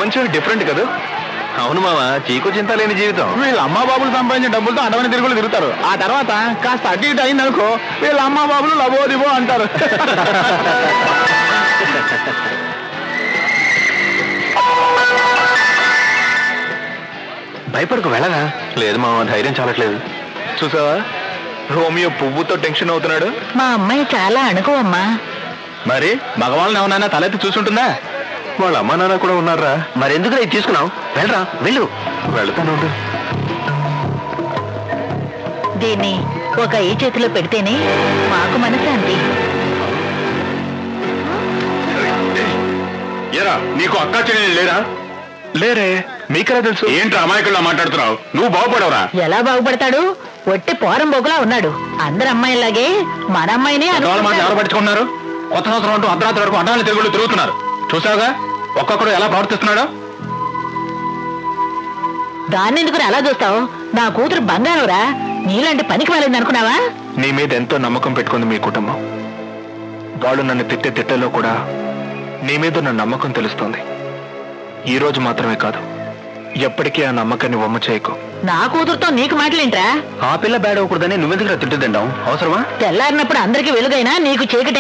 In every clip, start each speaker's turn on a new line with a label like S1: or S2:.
S1: కొంచెం డిఫరెంట్ కదా అవును మామ చీకు చింత లేని జీవితం
S2: వీళ్ళ అమ్మా బాబులు సంపాదించిన డబ్బులతో అడవని తిరుగులు తిరుగుతారు ఆ తర్వాత కాస్త అటు ఇటు అయిందనుకో వీళ్ళ అమ్మా బాబులు లబో దిబో అంటారు
S1: భయపడకు వెళ్ళగా లేదు మామ ధైర్యం చాలట్లేదు చూసావా రోమియో పువ్వుతో టెన్షన్ అవుతున్నాడు
S3: మా అమ్మాయి చాలా అణుకువమ్మా
S2: మరి మగవాళ్ళని ఏమన్నా తలెత్తి చూసుంటుందా
S1: వాళ్ళ అమ్మా నాన్న కూడా ఉన్నారా మరి ఎందుకు ఇది తీసుకున్నావు వెళ్ళరా వెళ్ళు వెళ్తాను ఉండు.
S3: దీన్ని ఒక ఈ చేతిలో పెడితేనే మాకు మనశాంతి
S2: ఏరా నీకు అక్క చెల్లెలు లేరా
S1: లేరే మీకెలా తెలుసు
S2: ఏంట్రా అమాయకుల్లా మాట్లాడుతున్నావు నువ్వు బాగుపడవరా
S3: ఎలా బాగుపడతాడు ఒట్టి పోరం బొగులా ఉన్నాడు అందరు అమ్మాయిలాగే మన అమ్మాయినే
S2: పెద్దవాళ్ళ మాట ఎవరు
S3: అనుకుంటాడు.
S2: పట్టించుకున్నారు కొత్త సంవత్సరం అంటూ అర్ధరాత్రి వరకు అడ్డాలు తిరుగులు తిరుగుతున్నారు చూసావుగా ఒక్కొక్కడు ఎలా ప్రవర్తిస్తున్నాడో
S3: దాన్ని ఎందుకు అలా చూస్తావు నా కూతురు బంగారురా నీలాంటి పనికి వెళ్ళింది అనుకున్నావా
S1: నీ మీద ఎంతో నమ్మకం పెట్టుకుంది మీ కుటుంబం వాళ్ళు నన్ను తిట్టే తిట్టలో కూడా నీ మీద ఉన్న నమ్మకం తెలుస్తోంది ఈ రోజు మాత్రమే కాదు ఎప్పటికీ ఆ నమ్మకాన్ని వమ్మ చేయకు
S3: నా కూతురుతో నీకు మాటలేంట్రా
S1: ఆ పిల్ల బ్యాడ్ అవ్వకూడదని నువ్వెందుకు తిట్టుదండాం అవసరమా
S3: తెల్లారినప్పుడు అందరికి వెలుగైనా నీకు చీకటే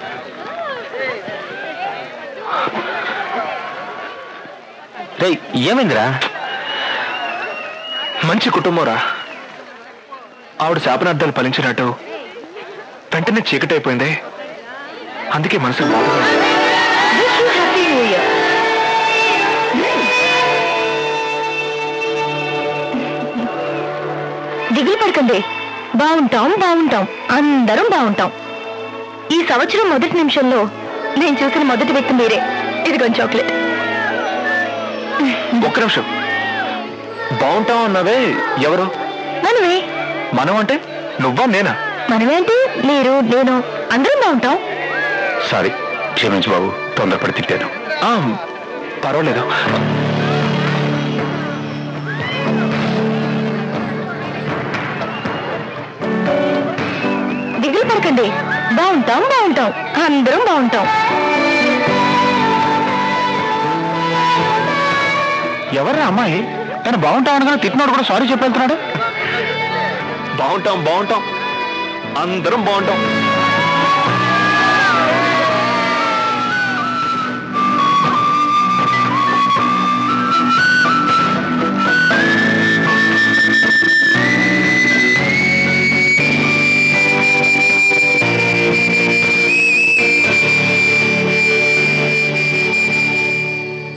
S1: రే ఏమైందిరా మంచి కుటుంబంరా ఆవిడ శాపనార్థాలు ఫలించినట్టు వెంటనే చీకటైపోయింది అందుకే మనసు బాధగా ఉంది.
S3: Wish you happy new year. దిగులు పడకండి బాగుంటాం బాగుంటాం అందరం బాగుంటాం ఈ సంవత్సరం మొదటి నిమిషంలో నేను చూసిన మొదటి వ్యక్తి మీరే ఇదిగో చాక్లెట్
S1: ఒక్క నిమిషం బాగుంటాం అన్నవే ఎవరు
S3: మనమే
S1: మనం అంటే నువ్వా నేనా
S3: మనమేంటి మీరు నేను అందరం బాగుంటాం
S1: సారీ క్షమించు బాబు తొందరపడి తిట్టాను ఆ, పర్వాలేదు
S3: దిగులు పడకండి బాగుంటాం బాగుంటాం అందరం బాగుంటాం
S2: ఎవర్రా అమ్మాయి తను బాగుంటావు అనగానే తిట్టినోడు కూడా సారీ చెప్పి వెళ్తున్నాడు
S1: బాగుంటాం బాగుంటాం అందరం బాగుంటాం